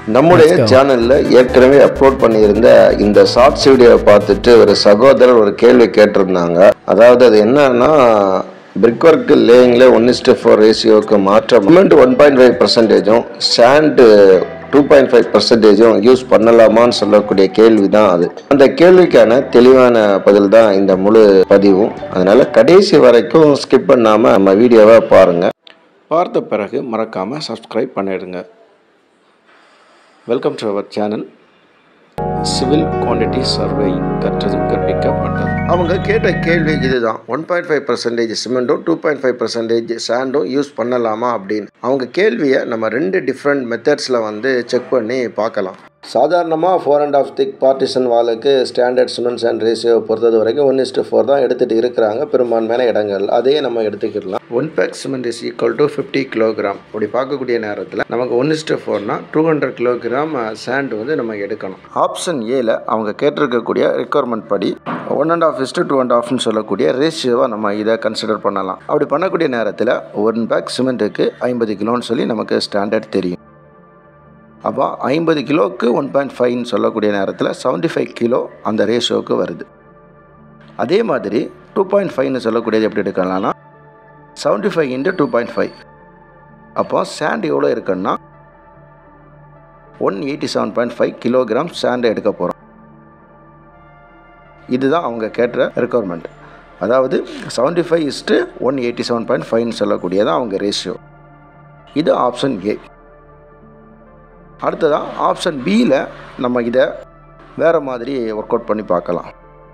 நம்முடைய சேனல்ல ஏற்கனவே அப்லோட் பண்ணியிருந்த இந்த ஷார்ட்ஸ் வீடியோவை பார்த்துட்டு ஒரு சகோதரர் ஒரு கேள்வி கேட்டிருந்தாங்க அதாவது அது என்னன்னா பிரிக் ஒர்க் லேயிங்ல ஒன் இஸ்டு ஃபோர் ரேஷியோக்கு மாற்ற சிமெண்ட் ஒன் பாயிண்ட் ஃபைவ் பர்சன்டேஜும் சாண்டு டூ பாயிண்ட் ஃபைவ் பர்சன்டேஜும் யூஸ் பண்ணலாமான்னு சொல்லக்கூடிய கேள்வி தான் அது அந்த கேள்விக்கான தெளிவான பதில் தான் இந்த முழு பதிவும் அதனால கடைசி வரைக்கும் ஸ்கிப் பண்ணாம நம்ம வீடியோவை பாருங்க பார்த்த பிறகு மறக்காம சப்ஸ்கிரைப் பண்ணிடுங்க welcome to our channel civil quantity survey கற்றதும் கற்பிக்கப்பட்டது அவங்க கேட்ட கேள்வி இதுதான் ஒன் பாயிண்ட் ஃபைவ் பர்சன்டேஜ் சிமெண்ட்டும் டூ பாயிண்ட் ஃபைவ் பர்சன்டேஜ் சாண்டும் யூஸ் பண்ணலாமா அப்படின்னு அவங்க கேள்வியை நம்ம ரெண்டு டிஃப்ரெண்ட் மெத்தட்ஸில் வந்து செக் பண்ணி பார்க்கலாம் சாதாரணமாக four and half thick partition வாலுக்கு ஸ்டாண்டர்ட் சிமெண்ட் சாண்ட் ரேஷியோ பொறுத்தது வரைக்கும் ஒன் இஸ்டு ஃபோர் தான் எடுத்துகிட்டு இருக்கிறாங்க பெரும்பான்மையான இடங்கள் அதையே நம்ம எடுத்துக்கிடலாம் one bag cement is equal to fifty kilogram அப்படி பார்க்கக்கூடிய நேரத்தில் நமக்கு ஒன் இஸ்டு ஃபோர்னா டூ ஹண்ட்ரட் கிலோகிராம் சாண்ட் வந்து நம்ம எடுக்கணும் ஆப்ஷன் ஏல அவங்க கேட்டிருக்கக்கூடிய ரெக்குவயர்மெண்ட் படி one and half is to two and ஆஃப்னு சொல்லக்கூடிய ரேஷியோவை நம்ம இதை கன்சிடர் பண்ணலாம் அப்படி பண்ணக்கூடிய நேரத்தில் ஒன் பேக் சிமெண்ட்டுக்கு ஐம்பது கிலோன்னு சொல்லி நமக்கு ஸ்டாண்டர்ட் தெரியும் அப்போ ஐம்பது கிலோவுக்கு ஒன் பாயிண்ட் ஃபைவ்னு சொல்லக்கூடிய நேரத்தில் செவன்ட்டி ஃபைவ் கிலோ அந்த ரேஷியோவுக்கு வருது அதே மாதிரி டூ பாயிண்ட் ஃபைவ்னு சொல்லக்கூடியது எப்படி எடுக்கலாம்னா seventy five into two point five அப்போ சாண்ட் எவ்வளோ இருக்குன்னா one eighty seven point five kilogram சாண்டை எடுக்க போகிறோம் இதுதான் அவங்க கேட்ட ரெக்குவயர்மெண்ட் அதாவது seventy five is to one eighty seven point ஃபைவ்னு சொல்லக்கூடியதான் அவங்க ரேஷியோ இது ஆப்ஷன் ஏ அடுத்ததாக ஆப்ஷன் பியில் நம்ம இதை வேறு மாதிரி ஒர்க் அவுட் பண்ணி பார்க்கலாம்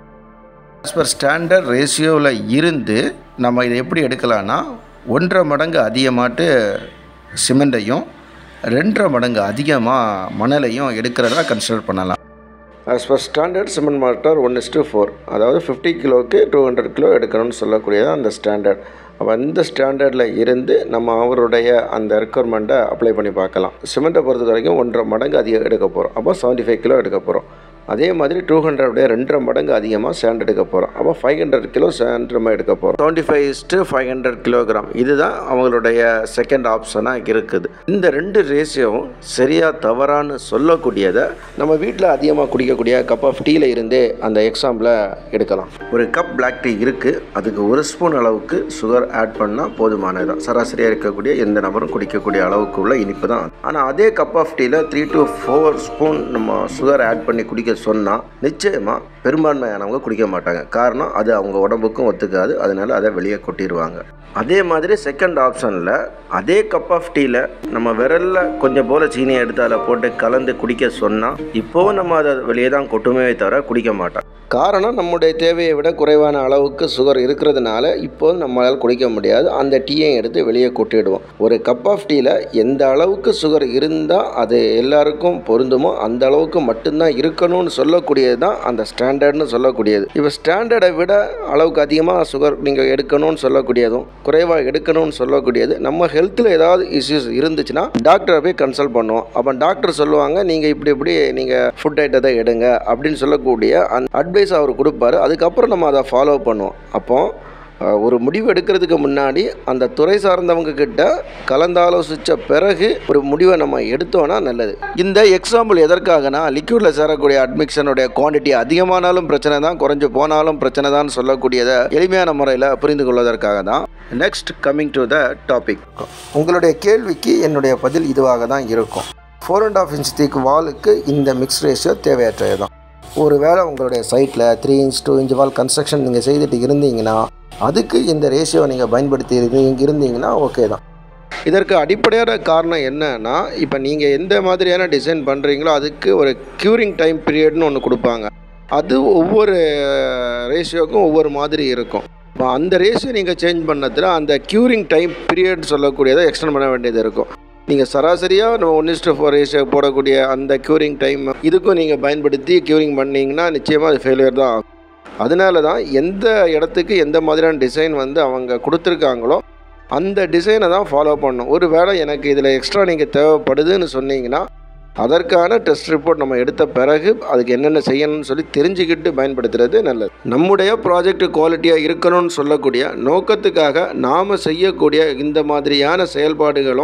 ஆஸ் பர் ஸ்டாண்டர்ட் ரேஷியோவில் இருந்து நம்ம இதை எப்படி எடுக்கலான்னா ஒன்றரை மடங்கு அதிகமாட்டு சிமெண்ட்டையும் ரெண்டரை மடங்கு அதிகமாக மணலையும் எடுக்கிறதா கன்சிடர் பண்ணலாம் as per standard cement mortar one is two four அதாவது ஃபிஃப்டி கிலோவுக்கு டூ ஹண்ட்ரட் கிலோ எடுக்கணும்னு சொல்லக்கூடியதான் அந்த ஸ்டாண்டர்ட் அப்போ அந்த ஸ்டாண்டர்டில் இருந்து நம்ம அவருடைய அந்த ரெக்குவயர்மெண்ட்டை அப்ளை பண்ணி பார்க்கலாம் சிமெண்ட்டை பொறுத்த வரைக்கும் ஒன்றரை மடங்கு அதிகம் எடுக்க போகிறோம் அப்போ செவன்ட்டி ஃபைவ் கிலோ எடுக்க போகிறோம் அதே மாதிரி டூ ஹண்ட்ரடைய ரெண்டரை மடங்கு அதிகமாக சேண்ட் எடுக்க போகிறோம் அப்போ ஃபைவ் ஹண்ட்ரட் கிலோ சேண்ட் நம்ம எடுக்க போகிறோம் twenty five is to five hundred kilogram இதுதான் அவங்களுடைய செகண்ட் ஆப்ஷனாக இருக்குது இந்த ரெண்டு ரேஷியோவும் சரியாக தவறான்னு சொல்லக்கூடியதை நம்ம வீட்டில் அதிகமாக குடிக்கக்கூடிய கப் ஆஃப் டீயில் இருந்தே அந்த எக்ஸாம்பிளை எடுக்கலாம் ஒரு கப் பிளாக் டீ இருக்குது அதுக்கு ஒரு ஸ்பூன் அளவுக்கு சுகர் ஆட் பண்ணால் போதுமானது தான் சராசரியாக இருக்கக்கூடிய எந்த நபரும் குடிக்கக்கூடிய அளவுக்கு உள்ள இனிப்பு தான் ஆனால் அதே கப் ஆஃப் டீயில் த்ரீ டு ஃபோர் ஸ்பூன் நம்ம சுகர் ஆட் பண்ணி குடிக்க சொன்னால் நிச்சயமாக பெரும்பான்மையானவங்க குடிக்க மாட்டாங்க காரணம் அது அவங்க உடம்புக்கும் ஒத்துக்காது அதனால அதை வெளியே கொட்டிடுவாங்க அதே மாதிரி செகண்ட் ஆப்ஷனில் அதே கப் ஆஃப் டீயில் நம்ம விரலில் கொஞ்சம் போல் சீனியை எடுத்து அதில் போட்டு கலந்து குடிக்க சொன்னால் இப்போவும் நம்ம அதை வெளியே தான் கொட்டுமே தவிர குடிக்க மாட்டோம் காரணம் நம்முடைய தேவையை விட குறைவான அளவுக்கு சுகர் இருக்கிறதுனால இப்போது நம்மளால் குடிக்க முடியாது அந்த டீயை எடுத்து வெளியே கொட்டிடுவோம் ஒரு கப் ஆஃப் டீயில் எந்த அளவுக்கு சுகர் இருந்தால் அது எல்லாருக்கும் பொருந்துமோ அந்த அளவுக்கு மட்டும்தான் இருக்கணும்னு சொல்லக்கூடியது தான் அந்த ஸ்டாண்டர்ட்னு சொல்லக்கூடியது இப்போ ஸ்டாண்டர்டை விட அளவுக்கு அதிகமாக சுகர் நீங்கள் எடுக்கணும்னு சொல்லக்கூடியதும் குறைவாக எடுக்கணும்னு சொல்லக்கூடியது நம்ம ஹெல்த்தில் ஏதாவது இஷ்யூஸ் இருந்துச்சுன்னா டாக்டரை போய் கன்சல்ட் பண்ணுவோம் அப்போ டாக்டர் சொல்லுவாங்க நீங்கள் இப்படி இப்படி நீங்கள் ஃபுட் ஐட்டத்தை எடுங்க அப்படின்னு சொல்லக்கூடிய அந்த அட்வைஸ் அவர் கொடுப்பாரு அதுக்கப்புறம் நம்ம அதை ஃபாலோ பண்ணுவோம் அப்போ அஹ், ஒரு முடிவு எடுக்கிறதுக்கு முன்னாடி அந்த துறை சார்ந்தவங்க கிட்ட கலந்தாலோசித்த பிறகு ஒரு முடிவை நம்ம எடுத்தோன்னா நல்லது இந்த எக்ஸாம்பிள் எதற்காகனா லிக்யூடில் சேரக்கூடிய அட்மிக்ஷனுடைய குவாண்டிட்டி அதிகமானாலும் பிரச்சனை தான் குறைஞ்சு போனாலும் பிரச்சனை தான் சொல்லக்கூடியதை எளிமையான முறையில் புரிந்து கொள்வதற்காக தான் next coming to the topic உங்களுடைய கேள்விக்கு என்னுடைய பதில் இதுவாக தான் இருக்கும் four and half inch thick வாலுக்கு இந்த மிக்ஸ் ரேஷியோ தேவையற்றது தான் ஒருவேளை உங்களுடைய சைட்டில் three inch two inch wall construction நீங்கள் செய்துட்டு இருந்தீங்கன்னா அதுக்கு இந்த ரேஷியோ நீங்கள் பயன்படுத்தி இருந்து இருந்தீங்கன்னா ஓகே தான் இதற்கு அடிப்படையான காரணம் என்னன்னா இப்போ நீங்கள் எந்த மாதிரியான டிசைன் பண்ணுறீங்களோ அதுக்கு ஒரு க்யூரிங் டைம் பீரியட்னு ஒன்று கொடுப்பாங்க அது ஒவ்வொரு ரேஷியோக்கும் ஒவ்வொரு மாதிரி இருக்கும் இப்போ அந்த ரேஷியோ நீங்கள் சேஞ்ச் பண்ணதில் அந்த க்யூரிங் டைம் பீரியட் சொல்லக்கூடியதை எக்ஸ்டெண்ட் பண்ண வேண்டியது இருக்கும் நீங்கள் சராசரியாக நம்ம ஒன் இஸ்டு ஃபோர் ரேஷியோ போடக்கூடிய அந்த க்யூரிங் டைம் இதுக்கும் நீங்கள் பயன்படுத்தி க்யூரிங் பண்ணீங்கன்னா நிச்சயமாக அது ஃபெயிலியர் தான் ஆகும் அதனால தான் எந்த இடத்துக்கு எந்த மாதிரியான டிசைன் வந்து அவங்க கொடுத்துருக்காங்களோ அந்த டிசைனை தான் ஃபாலோ பண்ணணும் ஒரு வேளை எனக்கு இதில் எக்ஸ்ட்ரா நீங்கள் தேவைப்படுதுன்னு சொன்னீங்கன்னா அதற்கான டெஸ்ட் ரிப்போர்ட் நம்ம எடுத்த பிறகு அதுக்கு என்னென்ன செய்யணும்னு சொல்லி தெரிஞ்சுக்கிட்டு பயன்படுத்துறது நல்லது நம்முடைய ப்ராஜெக்ட் குவாலிட்டியாக இருக்கணும்னு சொல்லக்கூடிய நோக்கத்துக்காக நாம் செய்யக்கூடிய இந்த மாதிரியான செயல்பாடுகளும்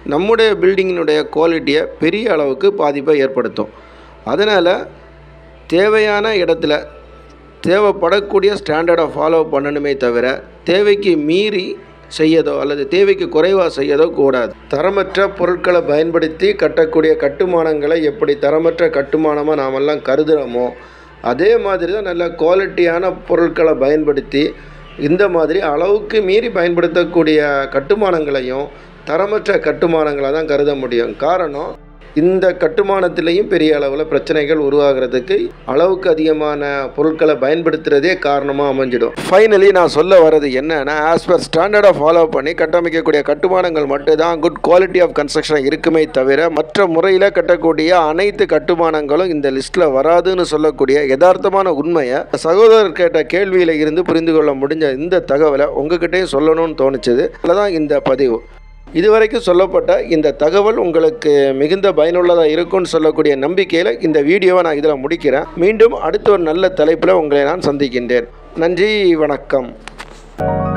நம்முடைய பில்டிங்கினுடைய குவாலிட்டியை பெரிய அளவுக்கு பாதிப்பை ஏற்படுத்தும் அதனால் தேவையான இடத்துல தேவைப்படக்கூடிய ஸ்டாண்டர்டை ஃபாலோ பண்ணணுமே தவிர தேவைக்கு மீறி செய்யதோ அல்லது தேவைக்கு குறைவாக செய்யதோ கூடாது தரமற்ற பொருட்களை பயன்படுத்தி கட்டக்கூடிய கட்டுமானங்களை எப்படி தரமற்ற கட்டுமானமாக நாமெல்லாம் கருதுகிறோமோ அதே மாதிரி தான் நல்ல குவாலிட்டியான பொருட்களை பயன்படுத்தி இந்த மாதிரி அளவுக்கு மீறி பயன்படுத்தக்கூடிய கட்டுமானங்களையும் தரமற்ற கட்டுமானங்களை தான் கருத முடியும் காரணம் இந்த கட்டுமானத்திலையும் பெரிய அளவில் பிரச்சனைகள் உருவாகிறதுக்கு அளவுக்கு அதிகமான பொருட்களை பயன்படுத்துகிறதே காரணமாக அமைஞ்சிடும் ஃபைனலி நான் சொல்ல வர்றது என்னன்னா ஆஸ் பர் ஸ்டாண்டர்டை ஃபாலோ பண்ணி கட்டமைக்கக்கூடிய கட்டுமானங்கள் மட்டும்தான் குட் குவாலிட்டி ஆஃப் கன்ஸ்ட்ரக்ஷன் இருக்குமே தவிர மற்ற முறையில் கட்டக்கூடிய அனைத்து கட்டுமானங்களும் இந்த லிஸ்ட்டில் வராதுன்னு சொல்லக்கூடிய யதார்த்தமான உண்மையை சகோதரர் கேட்ட கேள்வியில் இருந்து புரிந்து கொள்ள முடிஞ்ச இந்த தகவலை உங்ககிட்டயும் சொல்லணும்னு தோணுச்சுது தான் இந்த பதிவு இதுவரைக்கும் சொல்லப்பட்ட இந்த தகவல் உங்களுக்கு மிகுந்த பயனுள்ளதாக இருக்கும்னு சொல்லக்கூடிய நம்பிக்கையில் இந்த வீடியோவை நான் இதில் முடிக்கிறேன் மீண்டும் அடுத்த ஒரு நல்ல தலைப்பில் உங்களை நான் சந்திக்கின்றேன் நன்றி வணக்கம்